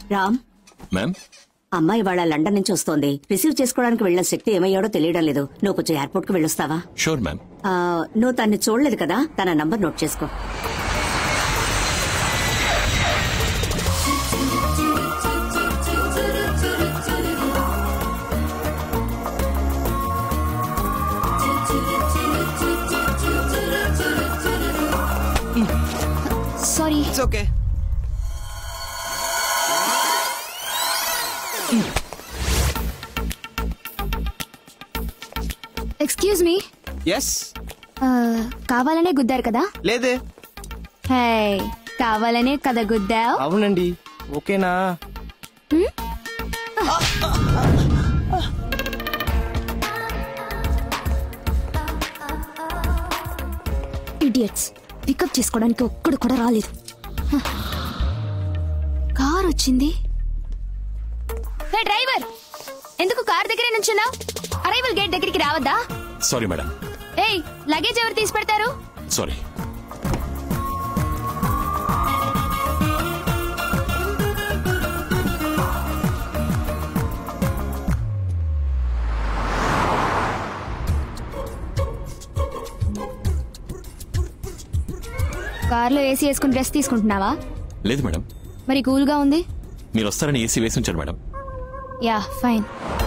Ram ma'am అమ్మాయి వాళ్ళ London నుంచి వస్తోంది రిసీవ్ చేసుకోవడానికి వెళ్ళిన శక్తి ఏమయ్యాడో తెలియడం లేదు నువ్వు కొంచెం ఎయిర్పోర్ట్ కు వెళ్ళొస్తావా షూర్ మ్యామ్ ఆ, నువ్వు తన్ని చూడలేదు కదా తన నంబర్ నోట్ చేసుకో sorry it's okay excuse me yes కావాలనే గుద్దారు కదా లేదే హే కావాలనే కదా గుద్దావు అవునండి ఓకేనా ఇడియట్స్ పికప్ చేసుకోవడానికి ఒక్కడు కూడా రాలేదు హ. కార్ వచ్చింది హే డ్రైవర్ ఎందుకు కార్ దగ్గరే నుంచున్నావు అరైవల్ గేట్ దగ్గరికి రావద్దా సారీ మేడం ఏయ్ లగేజ్ ఎవరు తీసి పెడతారు సారీ కార్లో ఏసీ వేసుకుని డ్రెస్ తీసుకుంటున్నావా లేదు మేడం మరి కూల్ గా ఉంది మీరు వస్తారని ఏసీ వేసి ఉంచారు madam yeah fine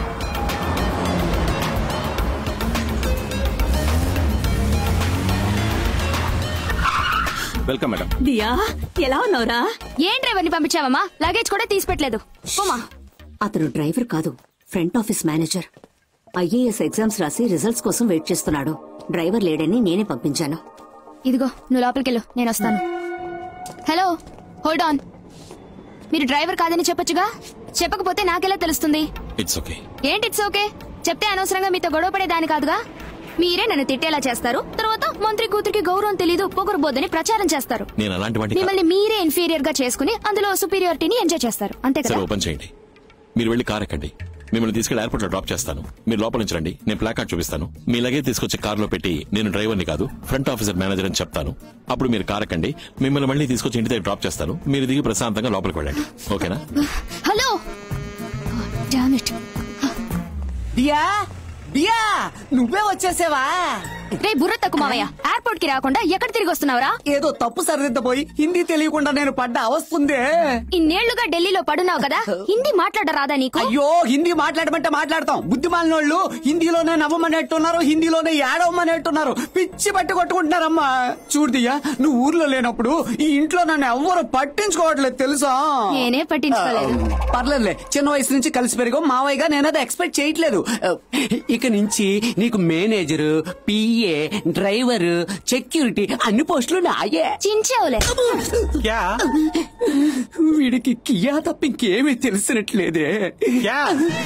welcome madam Diya ఎలా ఉన్నావురా ఏం డ్రైవర్ని పంపించావమ్మా లగేజ్ కూడా తీసి పెట్టలేదు పోమా అతను డ్రైవర్ కాదు front office manager IAS exams రాసి రిజల్ట్స్ కోసం వెయిట్ చేస్తున్నాడు డ్రైవర్ లేడని నేనే పంపించాను ఇదిగో నువ్వు లోపలికెళ్ళు నేను వస్తాను హలో హోల్డ్ ఆన్ మీరు డ్రైవర్ కాదని చెప్పొచ్చుగా చెప్పకపోతే నాకెలా తెలుస్తుంది ఇట్స్ ఓకే ఏంటి ఇట్స్ ఓకే చెప్తే అనవసరంగా మీతో గొడవ పడేదాని కాదుగా మీరే నన్ను తిట్టేలా చేస్తారు తర్వాత మంత్రి కూతురికి గౌరవం తెలీదు పొగరబోద్దని ప్రచారం చేస్తారు నేను అలాంటి వాటిని మిమ్మల్ని మీరే ఇన్ఫీరియర్ గా చేసుకుని అందులో సుపీరియారిటీని ఎంజాయ్ చేస్తారు అంతే సరే కదా ఓపెన్ చేయండి మీరు వెళ్ళి కార్ ఎక్కండి మిమ్మల్ని తీసుకెళ్లి ఎయిర్పోర్ట్ లో డ్రాప్ చేస్తాను మీరు లోపల నుంచి రండి నేను ప్లాక్ కార్డ్ చూపిస్తాను మీ లగేజ్ తీసుకొచ్చి కార్ లో పెట్టి నేను డ్రైవర్ని కాదు ఫ్రంట్ ఆఫీసర్ మేనేజర్ అని చెప్తాను అప్పుడు మీరు కార్ ఎక్కండి మిమ్మల్ని మళ్ళీ తీసుకొచ్చి ఇంటి దగ్గర డ్రాప్ చేస్తాను మీరు దిగి ప్రశాంతంగా లోపలికి వెళ్ళండి ఓకేనా hello damn it Diya Diya నువ్వే వచ్చేసావా రే బుర్ర తక్కువ మావయ్య ఎయిర్పోర్ట్ కి రాకుండా ఎక్కడ తిరిగి వస్తున్నావురా ఏదో తప్పు సరిదిద్దపోయి హిందీ తెలియకుండా నేను పడ్డ అవస్తుందే ఇన్నేళ్లుగా ఢిల్లీలో పడున్నావు కదా హిందీ మాట్లాడరాదా నీకు అయ్యో హిందీ మాట్లాడమంటే మాట్లాడతాం బుద్ధిమాలినోళ్ళు హిందీలోనే నవ్వమనేట్టున్నారు హిందీలోనే ఏడవమనేట్టున్నారు పిచ్చి పట్టి కొట్టుకుంటున్నారమ్మా చూడు దియా నువ్వు ఊర్లో లేనప్పుడు ఈ ఇంట్లో నన్ను ఎవ్వరు పట్టించుకోవట్లేదు తెలుసా నేనే పట్టించుకోలేదు పర్లేదులే చిన్న వయసు నుంచి కలిసి పెరిగో మావయ్యగా నేను అది ఎక్స్పెక్ట్ చేయట్లేదు ఇక నుంచి నీకు మేనేజర్ పిఏ డ్రైవర్ సెక్యూరిటీ అన్ని పోస్టులు నాయే చించావులే క్యా వీడికి కియా తప్ప ఇంకేమీ తెలిసినట్లేదే క్యా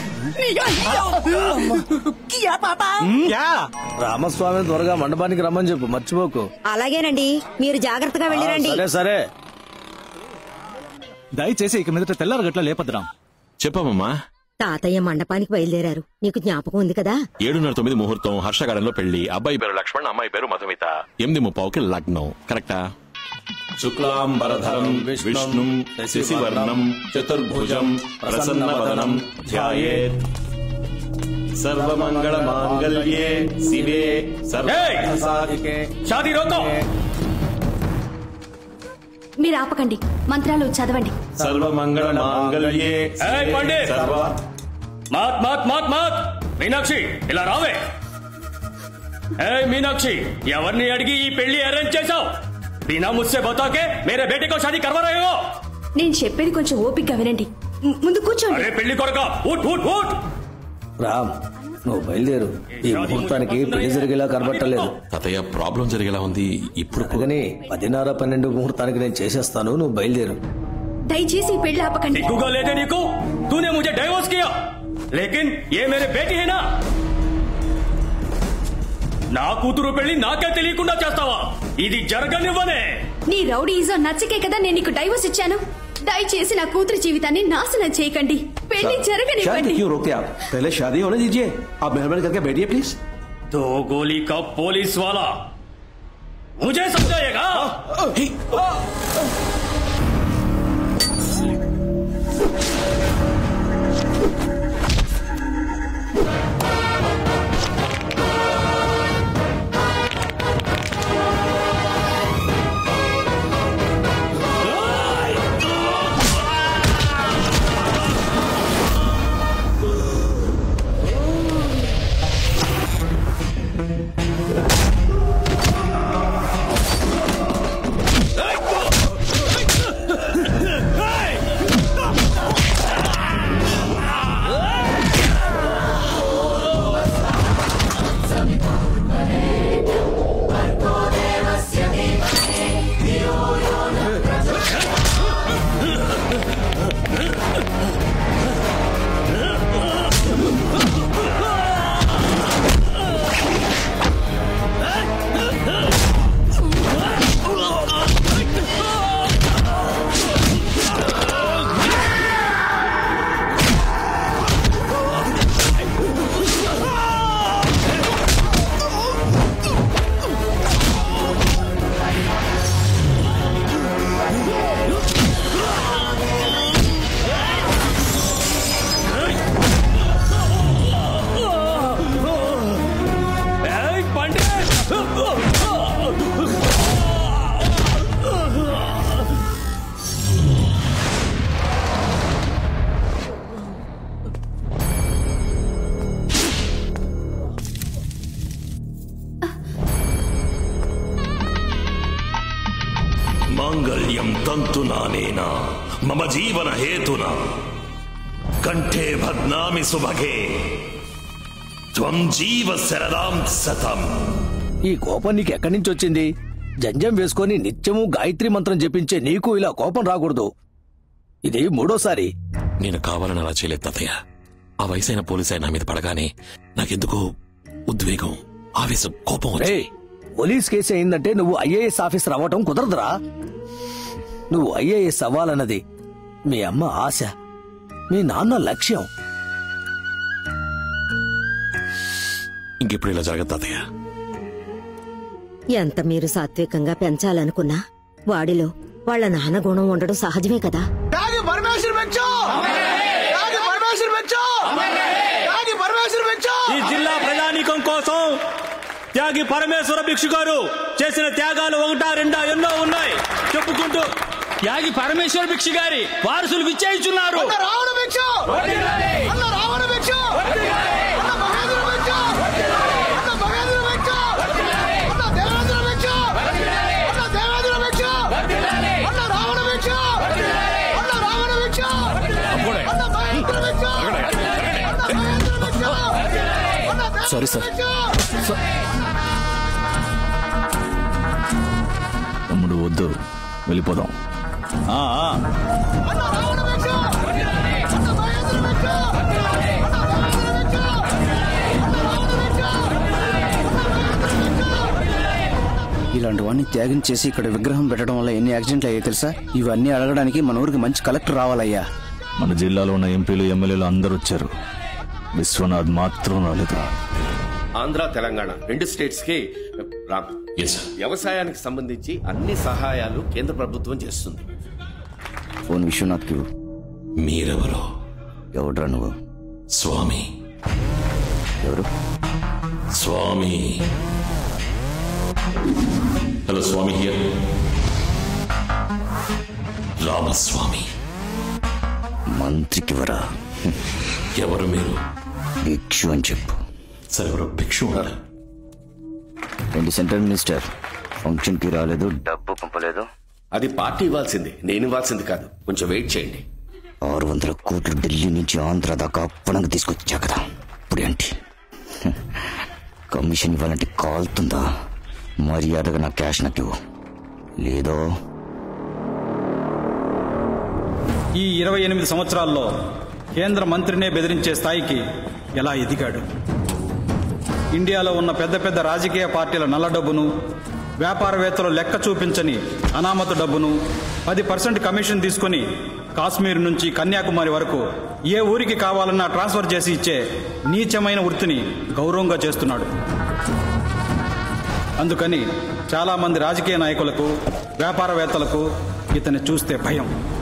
కియా పాపా క్యా రామస్వామి త్వరగా మండపానికి రమ్మని చెప్పు మర్చిపోకు అలాగేనండి మీరు జాగ్రత్తగా ఆ, సరే సరే దయచేసి ఇక మీదట తెల్లారు గట్ల లేపద్రాం చెప్పామమ్మా తాతయ్య మండపానికి బయలుదేరారు నీకు జ్ఞాపకం ఉంది కదా ఏడున్నర తొమ్మిది ముహూర్తం హర్షగాడంలో పెళ్లి అబ్బాయి పేరు లక్ష్మణ్ అమ్మాయి పేరు మధుమిత ఎనిమిది ముప్పావుకి లగ్నం కరెక్టా శుక్లాంబరధరం విష్ణుం శశివర్ణం చతుర్భుజం ప్రసన్నవదనం ధ్యాయేత్ సర్వమంగళ మాంగళ్యే శివే సర్వసాధికే షాదీ రోకో మీరు ఆపకండి మంత్రాలు చదవండి సర్వమంగళ మాంగళ్యే ఏయ్, పండిత్! సర్వ మాత్ మాత్ మాత్ మాత్ మీనాక్షి ఇలా రావే ఏ మీనాక్షి ఎవరిని అడిగి ఈ పెళ్లి అరేంజ్ చేశావు బినా ముస్సే బతాకే మేరే బేటే కో షాదీ కర్వా రహే హో నేను చెప్పేది కొంచెం ఓపిక వినండి ము- ముందు కూర్చోండి అరే పెళ్లి కొడక ఊట్ ఊట్ ఊట్ రామ్ నువ్వు బయలుదేరు ఈ ముహూర్తానికి పెళ్లి జరిగేలా కనబట్టలేదు తాతయ్య ప్రాబ్లం జరిగేలా ఉంది ఇప్పుడు అందుకని పదిన్నర పన్నెండు ముహూర్తానికి నేను చేసేస్తాను నువ్వు బయలుదేరు దయచేసి ఈ పెళ్లి ఆపకండి दिखूगा लेते निकू तूने मुझे डाइवोर्स किया लेकिन ये मेरे बेटी है ना నా కూతురు పెళ్లి నాకే తెలియకుండా చేస్తావా ఇది జరగనివ్వనే నీ రౌడీజో నచ్చకే కదా నేను నీకు డైవర్స్ ఇచ్చాను దయచేసి నా కూతురు జీవితాన్ని నాశనం చేయకండి పెళ్లి शादी జరగనివ్వండి क्यों रोके आप पहले शादी होने दीजिए आप मेहरबानी करके बैठिए प्लीज दो गोली का पुलिस वाला मुझे समझाएगा మమ జీవన హేతున కంఠే భద్నామి సుభగే త్వం జీవ శరదాం సతం ఈ కోపం నీకు ఎక్కడి నుంచి వచ్చింది జంజం వేసుకొని నిత్యము గాయత్రి మంత్రం జపించే నీకు ఇలా కోపం రాకూడదు ఇది మూడోసారి నేను కావాలని అలా చేయలేదు తాతయ్య ఆ వయసైన పోలీసు ఆయన నా మీద పడగానే నాకెందుకో ఉద్వేగం ఆవేశం కోపం రే వచ్చి పోలీస్ కేసు అయిందంటే నువ్వు ఐఏఎస్ ఆఫీసర్ అవ్వటం కుదరదురా నువ్వు ఐఏఎస్ అవ్వాలన్నది మీ అమ్మ ఆశ మీ నాన్న లక్ష్యం ఇంకెప్పుడు ఇలా జరగదు తాతయ్య ఎంత మీరు సాత్వికంగా పెంచాలనుకున్నా వాడిలో వాళ్ళ నాన్న గుణం ఉండడం సహజమే కదా త్యాగి పరమేశ్వర పెంచు త్యాగి పరమేశ్వర పెంచు త్యాగి పరమేశ్వర పెంచు ఈ జిల్లా ప్రజానీకం కోసం త్యాగి పరమేశ్వర భిక్షు గారు చేసిన త్యాగాలు ఒకటా రెండా ఎన్నో ఉన్నాయి చెప్పుకుంటూ త్యాగి పరమేశ్వర భిక్షు గారి వారసులు విచ్చేయించున్నారు రావణ పెంచు అన్న రావణ పెంచు అన్న మహేంద్ర పెంచు అన్న మహేంద్ర పెంచు అన్న దేవేంద్ర పెంచు అన్న దేవేంద్ర పెంచు అన్న రావణ పెంచు అన్న రావణ పెంచు అన్న మహేంద్ర పెంచు అన్న మహేంద్ర పెంచు అన్న సారీ సార్ తమ్ముడు వద్దు వెళ్ళిపోదాం ఆ, ఆ. అన్న రావణ పెంచు అన్న మహేంద్ర పెంచు అన్న దేవేంద్ర పెంచు అన్న రావణ పెంచు ఇలాంటి వాడిని త్యాగం చేసి ఇక్కడ విగ్రహం పెట్టడం వల్ల ఎన్ని యాక్సిడెంట్లు అయ్యాయి తెలుసా ఇవన్నీ అడగడానికి మన ఊరికి మంచి కలెక్టర్ రావాలయ్యా మన జిల్లాలో ఉన్న ఎంపీలు ఎమ్మెల్యేలు అందరూ వచ్చారు విశ్వనాథ్ మాత్రం రాలేదు ఆంధ్ర తెలంగాణ రెండు స్టేట్స్ కి రామ్ ఎస్ సార్ వ్యవసాయానికి సంబంధించి అన్ని సహాయాలు కేంద్ర ప్రభుత్వం చేస్తుంది ఫోన్ విశ్వనాథ్కి ఇవ్వు. మీరెవరో ఎవడ్రా నువ్వు స్వామి ఎవరు స్వామి హలో స్వామి హియర్ రామస్వామి మంత్రికి వరా ఎవరు మీరు భిక్షు అని చెప్పు సరే ఎవరో భిక్షు ఉండాలి ఏంటి సెంట్రల్ మినిస్టర్ ఫంక్షన్ కి రాలేదు డబ్బు పంపలేదు అది పార్టీ ఇవ్వాల్సింది నేను ఇవ్వాల్సింది కాదు కొంచెం వెయిట్ చేయండి ఆరు వందల కోట్లు ఢిల్లీ నుంచి ఆంధ్ర దాకా అప్పనంగా తీసుకొచ్చా కదా ఇప్పుడు ఏంటి హ, కమిషన్ ఇవ్వాలంటే కాలుతుందా మర్యాదగా నా క్యాష్ నాకు ఇవ్వు లేదో ఈ ఇరవై ఎనిమిది సంవత్సరాల్లో కేంద్ర మంత్రినే బెదిరించే స్థాయికి ఎలా ఎదిగాడు ఇండియాలో ఉన్న పెద్ద పెద్ద రాజకీయ పార్టీల నల్ల డబ్బును వ్యాపారవేత్తలు లెక్క చూపించని అనామత డబ్బును పది పర్సెంట్ కమిషన్ తీసుకుని కాశ్మీర్ నుంచి కన్యాకుమారి వరకు ఏ ఊరికి కావాలన్నా ట్రాన్స్ఫర్ చేసి ఇచ్చే నీచమైన వృత్తిని గౌరవంగా చేస్తున్నాడు అందుకని చాలామంది రాజకీయ నాయకులకు వ్యాపారవేత్తలకు ఇతన్ని చూస్తే భయం